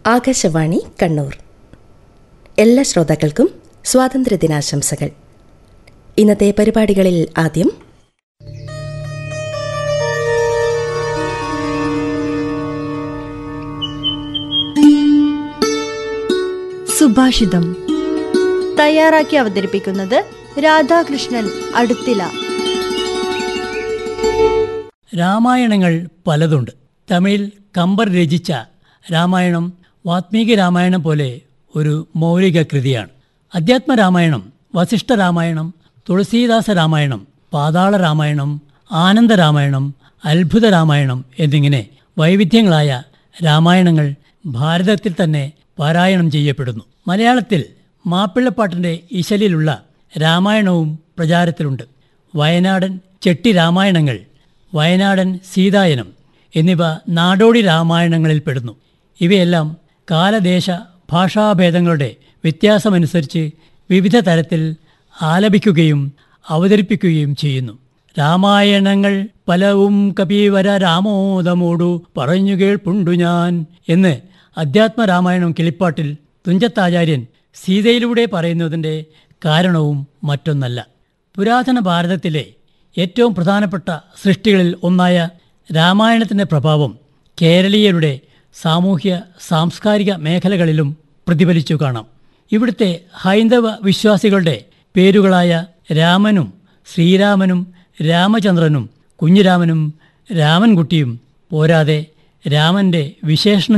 ആകാശവാണി കണ്ണൂർ എല്ലാ ശ്രോതാക്കൾക്കും സ്വാതന്ത്ര്യദിനാശംസകൾ ഇന്നത്തെ പരിപാടികളിൽ ആദ്യം സുഭാഷിതം തയ്യാറാക്കി അവതരിപ്പിക്കുന്നത് രാധാകൃഷ്ണൻ അടുത്തില രാമായണങ്ങൾ പലതുണ്ട് തമിഴിൽ കമ്പർ രചിച്ച രാമായണം വാത്മീകി രാമായണം പോലെ ഒരു മൗലിക കൃതിയാണ് അധ്യാത്മ രാമായണം വസിഷ്ഠ രാമായണം തുളസീദാസ രാമായണം പാതാള രാമായണം ആനന്ദ രാമായണം അത്ഭുത രാമായണം എന്നിങ്ങനെ വൈവിധ്യങ്ങളായ രാമായണങ്ങൾ ഭാരതത്തിൽ തന്നെ പാരായണം ചെയ്യപ്പെടുന്നു മലയാളത്തിൽ മാപ്പിളപ്പാട്ടിൻ്റെ ഇശലിലുള്ള രാമായണവും പ്രചാരത്തിലുണ്ട് വയനാടൻ ചെട്ടി രാമായണങ്ങൾ വയനാടൻ സീതായനം എന്നിവ നാടോടി രാമായണങ്ങളിൽ പെടുന്നു ഇവയെല്ലാം കാലദേശ ഭാഷാഭേദങ്ങളുടെ വ്യത്യാസമനുസരിച്ച് വിവിധ തരത്തിൽ ആലപിക്കുകയും അവതരിപ്പിക്കുകയും ചെയ്യുന്നു രാമായണങ്ങൾ പലവും കപീവര രാമോദമോടു പറഞ്ഞു കേൾപ്പുണ്ടു ഞാൻ എന്ന് അധ്യാത്മ രാമായണം കിളിപ്പാട്ടിൽ തുഞ്ചത്താചാര്യൻ സീതയിലൂടെ പറയുന്നതിൻ്റെ കാരണവും മറ്റൊന്നല്ല പുരാതന ഭാരതത്തിലെ ഏറ്റവും പ്രധാനപ്പെട്ട സൃഷ്ടികളിൽ ഒന്നായ രാമായണത്തിൻ്റെ പ്രഭാവം കേരളീയരുടെ സാമൂഹ്യ സാംസ്കാരിക മേഖലകളിലും പ്രതിഫലിച്ചു കാണാം ഇവിടുത്തെ ഹൈന്ദവ വിശ്വാസികളുടെ പേരുകളായ രാമനും ശ്രീരാമനും രാമചന്ദ്രനും കുഞ്ഞിരാമനും രാമൻകുട്ടിയും പോരാതെ രാമൻ്റെ വിശേഷണം